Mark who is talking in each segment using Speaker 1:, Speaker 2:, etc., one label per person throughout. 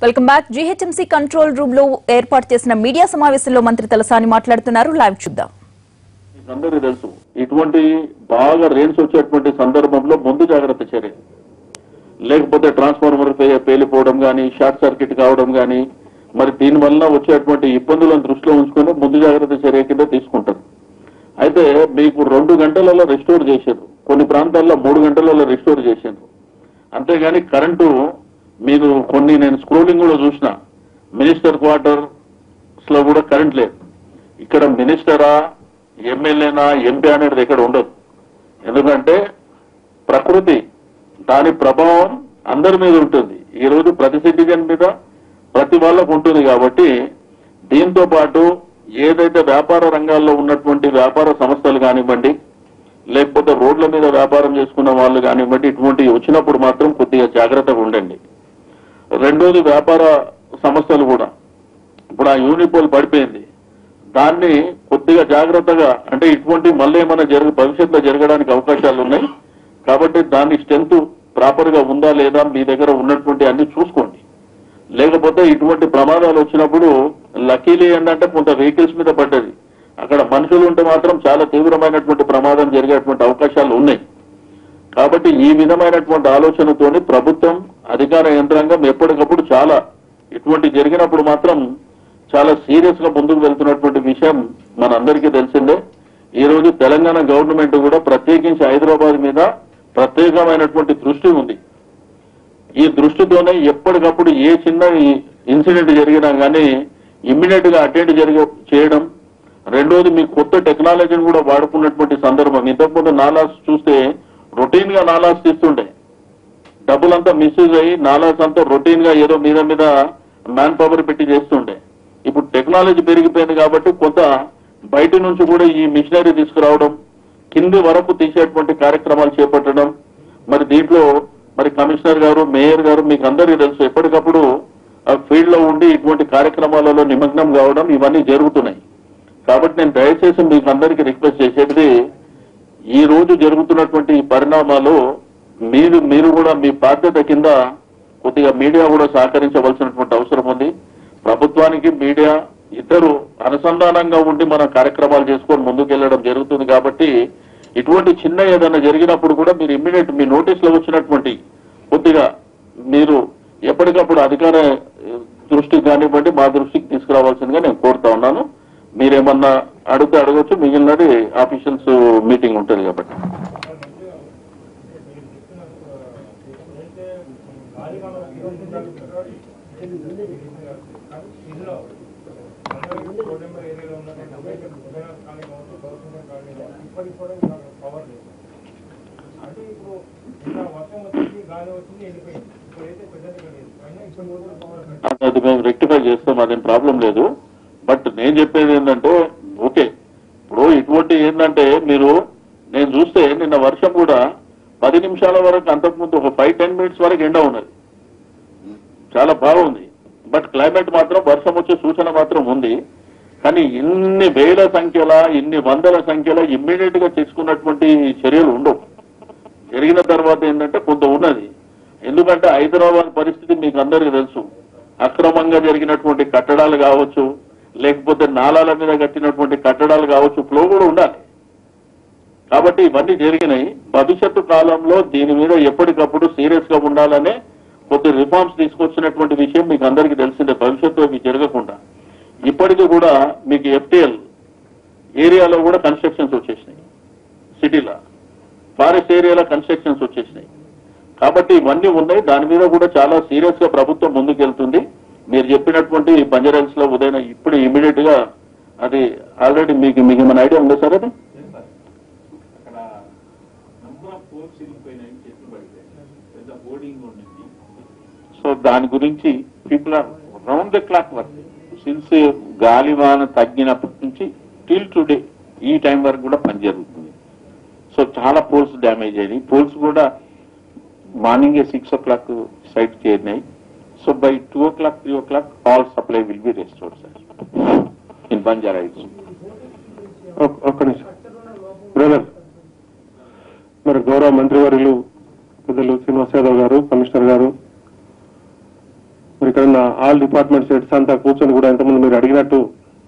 Speaker 1: welcome back GHMC control room లో ఏర్పాటు చేసిన మీడియా సమావేశంలో మంత్రి తలసాని మాట్లాడుతున్నారు లైవ్ చూద్దాం
Speaker 2: మీకు అందరికీ తెలుసు ఇటువంటి బాగా రేన్స్ వచ్చేటువంటి సందర్భంలో ముందు జాగ్రత్త చర్య లేకపోతే ట్రాన్స్ఫార్మర్ పే- పేలిపోవడం కానీ షార్ట్ సర్క్యూట్ కావడం కానీ మరి దీనివల్ల వచ్చేటువంటి ఇబ్బందులను దృష్టిలో ఉంచుకొని ముందు జాగ్రత్త చర్య కింద తీసుకుంటారు అయితే మీకు రెండు గంటలలో రెస్టోర్ చేశారు కొన్ని ప్రాంతాల్లో మూడు గంటలలో రెస్టోర్ చేశారు అంతేగాని కరెంటు మీరు కొన్ని నేను స్క్రోలింగ్ కూడా చూసిన మినిస్టర్ క్వార్టర్స్ లో కూడా కరెంట్ లేదు ఇక్కడ మినిస్టరా ఎమ్మెల్యేనా ఎంపీ అనేది ఇక్కడ ఉండదు ఎందుకంటే ప్రకృతి దాని ప్రభావం అందరి మీద ఉంటుంది ఈ రోజు ప్రతి సిటిజన్ మీద ప్రతి వాళ్ళకు ఉంటుంది కాబట్టి దీంతో పాటు ఏదైతే వ్యాపార రంగాల్లో ఉన్నటువంటి వ్యాపార సంస్థలు కానివ్వండి లేకపోతే రోడ్ల మీద వ్యాపారం చేసుకున్న వాళ్ళు కానివ్వండి ఇటువంటివి వచ్చినప్పుడు మాత్రం కొద్దిగా జాగ్రత్తగా ఉండండి రెండోది వ్యాపార సంస్థలు కూడా ఇప్పుడు ఆ యూనిపోల్ పడిపోయింది దాన్ని కొద్దిగా జాగ్రత్తగా అంటే ఇటువంటి మళ్ళీ ఏమైనా జరగ భవిష్యత్తులో జరగడానికి అవకాశాలు ఉన్నాయి కాబట్టి దాని స్ట్రెంత్ ప్రాపర్ గా ఉందా లేదా మీ దగ్గర ఉన్నటువంటి అన్ని చూసుకోండి లేకపోతే ఇటువంటి ప్రమాదాలు వచ్చినప్పుడు లక్కీలీ ఏంటంటే కొంత వెహికల్స్ మీద పడ్డది అక్కడ మనుషులు ఉంటే మాత్రం చాలా తీవ్రమైనటువంటి ప్రమాదం జరిగేటువంటి అవకాశాలు ఉన్నాయి కాబట్టి ఈ విధమైనటువంటి ఆలోచనతోని ప్రభుత్వం అధికార యంత్రాంగం ఎప్పటికప్పుడు చాలా ఇటువంటి జరిగినప్పుడు మాత్రం చాలా సీరియస్ గా ముందుకు వెళ్తున్నటువంటి విషయం మనందరికీ తెలిసిందే ఈ రోజు తెలంగాణ గవర్నమెంట్ కూడా ప్రత్యేకించి హైదరాబాద్ మీద ప్రత్యేకమైనటువంటి దృష్టి ఉంది ఈ దృష్టితోనే ఎప్పటికప్పుడు ఏ చిన్న ఇన్సిడెంట్ జరిగినా కానీ ఇమ్మీడియట్ గా అటెండ్ జరిగే చేయడం రెండోది మీ కొత్త టెక్నాలజీని కూడా వాడుకున్నటువంటి సందర్భం ఇంతకుముందు నాలాస్ చూస్తే రొటీన్ గా నాలాస్ తీస్తుండే డబ్బులంతా మిస్యూజ్ అయ్యి నాలాస్ అంతా రొటీన్ గా ఏదో మీద మీద మ్యాన్ పవర్ పెట్టి చేస్తుండే ఇప్పుడు టెక్నాలజీ పెరిగిపోయింది కాబట్టి కొంత బయట నుంచి కూడా ఈ మిషనరీ తీసుకురావడం కింది వరకు తీసేటువంటి కార్యక్రమాలు చేపట్టడం మరి దీంట్లో మరి కమిషనర్ గారు మేయర్ గారు మీకు అందరికీ తెలుసు ఎప్పటికప్పుడు ఫీల్డ్ లో ఉండి ఇటువంటి కార్యక్రమాలలో నిమగ్నం కావడం ఇవన్నీ జరుగుతున్నాయి కాబట్టి నేను దయచేసి మీకు అందరికీ రిక్వెస్ట్ చేసేది ఈ రోజు జరుగుతున్నటువంటి ఈ పరిణామాలు మీరు మీరు కూడా మీ బాధ్యత కింద కొద్దిగా మీడియా కూడా సహకరించవలసినటువంటి అవసరం ఉంది ప్రభుత్వానికి మీడియా ఇద్దరు అనుసంధానంగా ఉండి మన కార్యక్రమాలు చేసుకొని ముందుకెళ్లడం జరుగుతుంది కాబట్టి ఇటువంటి చిన్న ఏదైనా జరిగినప్పుడు కూడా మీరు ఇమ్మీడియట్ మీ నోటీస్ లో వచ్చినటువంటి కొద్దిగా మీరు ఎప్పటికప్పుడు అధికార ఏ, దృష్టికి కానివ్వండి మా దృష్టికి తీసుకురావాల్సిందిగా నేను కోరుతా ఉన్నాను మీరేమన్నా అడిగితే అడగచ్చు మిగిలినది ఆఫీషియల్స్ మీటింగ్ ఉంటుంది కాబట్టి
Speaker 3: అంటే ఇప్పుడు నిన్న వర్షం వచ్చింది గాలి వచ్చింది వెళ్ళిపోయింది ఇప్పుడైతే పెద్దగా లేదు అయినా ఇప్పుడు రోజులు పవర్ కట్
Speaker 2: అది మేము రెక్టిఫై చేస్తాం అదేం ప్రాబ్లం లేదు బట్ నేను చెప్పేది ఏంటంటే ఓకే ఇప్పుడు ఇటువంటి ఏంటంటే మీరు నేను చూస్తే నిన్న వర్షం కూడా పది నిమిషాల వరకు అంతకుముందు ఒక ఫైవ్ టెన్ మినిట్స్ వరకు ఎండ ఉన్నది చాలా బాగుంది బట్ క్లైమేట్ మాత్రం వర్షం వచ్చే సూచన మాత్రం ఉంది కానీ ఇన్ని వేల సంఖ్యల ఇన్ని వందల సంఖ్యల ఇమ్మీడియట్ గా తీసుకున్నటువంటి చర్యలు ఉండవు జరిగిన తర్వాత ఏంటంటే కొంత ఉన్నది ఎందుకంటే హైదరాబాద్ పరిస్థితి మీకు అందరికీ తెలుసు అక్రమంగా జరిగినటువంటి కట్టడాలు కావచ్చు లేకపోతే నాలాల మీద కట్టినటువంటి కట్టడాలు కావచ్చు ఫ్లో కూడా ఉండాలి కాబట్టి ఇవన్నీ జరిగినాయి భవిష్యత్తు కాలంలో దీని మీద ఎప్పటికప్పుడు సీరియస్ గా ఉండాలనే కొద్ది రిఫార్మ్స్ తీసుకొచ్చినటువంటి విషయం మీకు అందరికీ తెలిసిందే భవిష్యత్తులో ఇవి జరగకుండా ఇప్పటికీ కూడా మీకు ఎఫ్టీఎల్ ఏరియాలో కూడా కన్స్ట్రక్షన్స్ వచ్చేసినాయి సిటీలో ఫారెస్ట్ ఏరియాలో కన్స్ట్రక్షన్స్ వచ్చేసినాయి కాబట్టి ఇవన్నీ ఉన్నాయి దాని మీద కూడా చాలా సీరియస్ గా ప్రభుత్వం ముందుకెళ్తుంది మీరు చెప్పినటువంటి బంజారాల్స్ లో ఉదయం ఇప్పుడు ఇమీడియట్ గా అది ఆల్రెడీ మీకు మీకు ఏమైనా ఐడియా ఉందా సార్ అది
Speaker 4: అక్కడ నంబర్ ఆఫ్ పోల్స్ వెళ్ళిపోయినాయి చెట్లు పడిపోయాయి పెద్ద హోర్డింగ్ ఉండింది
Speaker 2: సో దాని గురించి people are round the clock work since గాలివాన తగ్గినప్పటి నుంచి టిల్ టుడే ఈ టైం వరకు కూడా పని జరుగుతుంది సో చాలా పోల్స్ డ్యామేజ్ అయినాయి పోల్స్ కూడా morning six o'clock site చేరినాయి so by two o'clock three o'clock all supply will be restored sir in Banjara Hills
Speaker 5: ఒక్క నిమిషం బ్రదర్ మరి గౌరవ మంత్రివర్యులు పెద్దలు శ్రీనివాస్ యాదవ్ గారు కమిషనర్ గారు మరి ఇక్కడ ఉన్న ఆల్ డిపార్ట్మెంట్స్ హెడ్స్ అంతా కూర్చొని కూడా ఇంతకుముందు మీరు అడిగినట్టు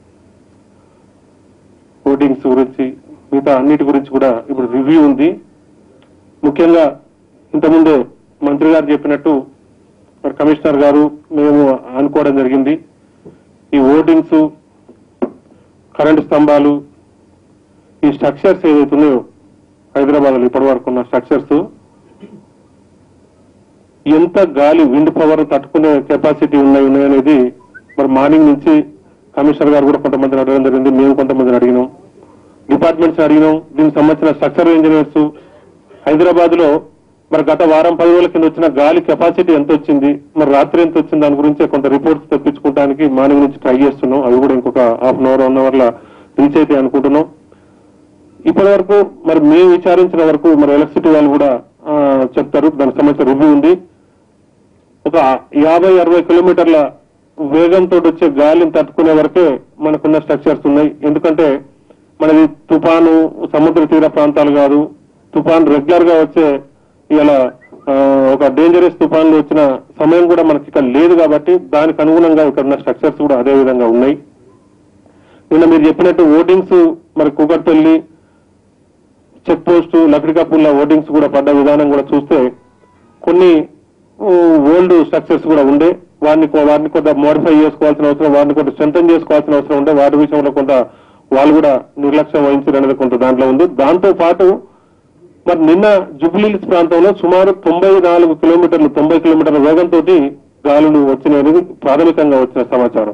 Speaker 5: హోర్డింగ్స్ గురించి మిగతా అన్నిటి గురించి కూడా ఇప్పుడు రివ్యూ ఉంది ముఖ్యంగా ఇంతకుముందే మంత్రి గారు చెప్పినట్టు మరి కమిషనర్ గారు మేము అనుకోవడం జరిగింది ఈ హోర్డింగ్స్ కరెంటు స్తంభాలు ఈ స్ట్రక్చర్స్ ఏదైతే ఉన్నాయో హైదరాబాద్ లో ఇప్పటి వరకు ఉన్న స్ట్రక్చర్స్ ఎంత గాలి విండ్ పవర్ తట్టుకునే కెపాసిటీ ఉన్నాయి ఉన్నాయనేది మరి మార్నింగ్ నుంచి కమిషనర్ గారు కూడా కొంతమందిని అడగడం జరిగింది మేము కొంతమందిని అడిగినాం డిపార్ట్మెంట్స్ అడిగినాం దీనికి సంబంధించిన స్ట్రక్చర్ ఇంజనీర్స్ హైదరాబాద్ లో మరి గత వారం పది రోజుల కింద వచ్చిన గాలి కెపాసిటీ ఎంత వచ్చింది మరి రాత్రి ఎంత వచ్చింది దాని గురించి కొంత రిపోర్ట్స్ తెప్పించుకోవడానికి మార్నింగ్ నుంచి ట్రై చేస్తున్నాం అవి కూడా ఇంకొక half an hour one hour లా రీచ్ అయితే అనుకుంటున్నాం ఇప్పటి వరకు మరి మేము విచారించిన వరకు మరి ఎలక్ట్రిసిటీ వాళ్ళు కూడా ఆ, చెప్తారు దానికి సంబంధించిన రివ్యూ ఉంది ఒక యాభై అరవై కిలోమీటర్ల వేగంతో వచ్చే గాలిని తట్టుకునే వరకే మనకున్న స్ట్రక్చర్స్ ఉన్నాయి ఎందుకంటే మనది తుఫాను సముద్ర తీర ప్రాంతాలు కాదు తుఫాన్ రెగ్యులర్ గా వచ్చే ఇలా ఒక డేంజరస్ తుఫాన్లు వచ్చిన సమయం కూడా మనకి ఇక్కడ లేదు కాబట్టి దానికి అనుగుణంగా ఇక్కడ ఉన్న స్ట్రక్చర్స్ కూడా అదే విధంగా ఉన్నాయి నిన్న మీరు చెప్పినట్టు ఓటింగ్స్ మరి కూకట్పల్లి చెక్ పోస్ట్ లక్డికాపూర్ల ఓటింగ్స్ కూడా పడ్డ విధానం కూడా చూస్తే కొన్ని ఓల్డ్ స్ట్రక్చర్స్ కూడా ఉండే వాటిని కొ- వాటిని కొంత మోడిఫై చేసుకోవాల్సిన అవసరం వాటిని కొంత స్ట్రెంథన్ చేసుకోవాల్సిన అవసరం ఉండే వాటి విషయంలో కొంత వాళ్ళు కూడా నిర్లక్ష్యం వహించారు అనేది కొంత దాంట్లో ఉంది దాంతో పాటు మరి నిన్న జుబ్లీహిల్స్ ప్రాంతంలో సుమారు తొంభై నాలుగు కిలోమీటర్లు తొంభై కిలోమీటర్ల వేగంతో గాలులు వచ్చినాయనేది ప్రాథమికంగా వచ్చిన సమాచారం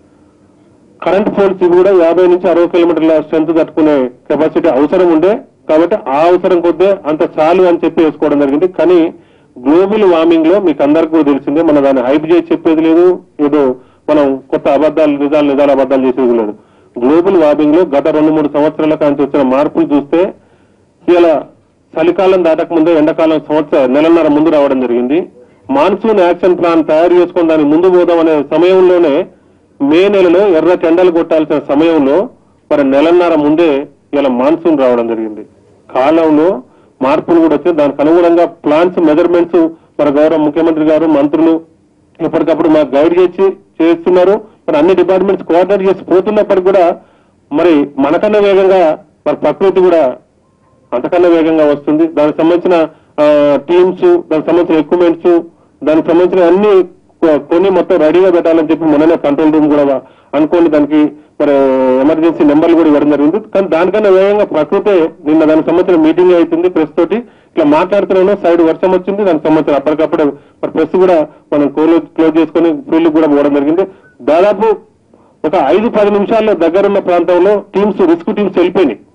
Speaker 5: కరెంట్ పోల్స్ ఇవి కూడా యాభై నుంచి అరవై కిలోమీటర్ల స్ట్రెంత్ తట్టుకునే కెపాసిటీ అవసరం ఉండే కాబట్టి ఆ అవసరం కొద్దే అంత చాలు అని చెప్పి వేసుకోవడం జరిగింది కానీ గ్లోబల్ వార్మింగ్ లో మీకు అందరికీ కూడా తెలిసిందే మనం దాన్ని హైప్ చేసి చెప్పేది లేదు ఏదో మనం కొత్త అబద్ధాలు నిజాలు నిజాలు అబద్ధాలు చేసేది లేదు గ్లోబల్ వార్మింగ్ లో గత రెండు మూడు సంవత్సరాల కాంచి వచ్చిన మార్పులు చూస్తే ఇలా చలికాలం దాటక ముందే ఎండాకాలం సంవత్సర నెలన్నర ముందు రావడం జరిగింది మాన్సూన్ యాక్షన్ ప్లాన్ తయారు చేసుకొని దాన్ని ముందు పోదాం అనే సమయంలోనే మే నెలలో ఎర్ర టెండలు కొట్టాల్సిన సమయంలో మరి నెలన్నర ముందే ఇలా మాన్సూన్ రావడం జరిగింది కాలంలో మార్పులు కూడా వచ్చాయి దానికి అనుగుణంగా ప్లాన్స్ మెజర్మెంట్స్ మన గౌరవ ముఖ్యమంత్రి గారు మంత్రులు ఎప్పటికప్పుడు మాకు గైడ్ చేసి చేస్తున్నారు మరి అన్ని డిపార్ట్మెంట్స్ కోఆర్డినేట్ చేసి పోతున్నప్పటికీ కూడా మరి మనకన్నా వేగంగా మరి ప్రకృతి కూడా అంతకన్నా వేగంగా వస్తుంది దానికి సంబంధించిన టీమ్స్ దానికి సంబంధించిన ఎక్విప్మెంట్స్ దానికి సంబంధించిన అన్ని కొ- కొన్ని మొత్తం రెడీగా పెట్టాలని చెప్పి మొన్ననే కంట్రోల్ రూమ్ కూడా అనుకోని దానికి మరి ఎమర్జెన్సీ నెంబర్లు కూడా ఇవ్వడం జరిగింది కానీ దానికన్నా వేగంగా ప్రకృతే నిన్న దానికి సంబంధించిన మీటింగ్ అవుతుంది ప్రెస్ తోటి ఇట్లా మాట్లాడుతున్నాను సైడ్ వర్షం వచ్చింది దానికి సంబంధించిన అప్పటికప్పుడు మరి ప్రెస్ కూడా మనం క్లోజ్ క్లోజ్ చేసుకుని ఫీల్డ్ కూడా పోవడం జరిగింది దాదాపు ఒక ఐదు పది నిమిషాల్లో దగ్గరున్న ప్రాంతంలో టీమ్స్ రిస్క్ టీమ్స్ వెళ్ళిపోయినాయి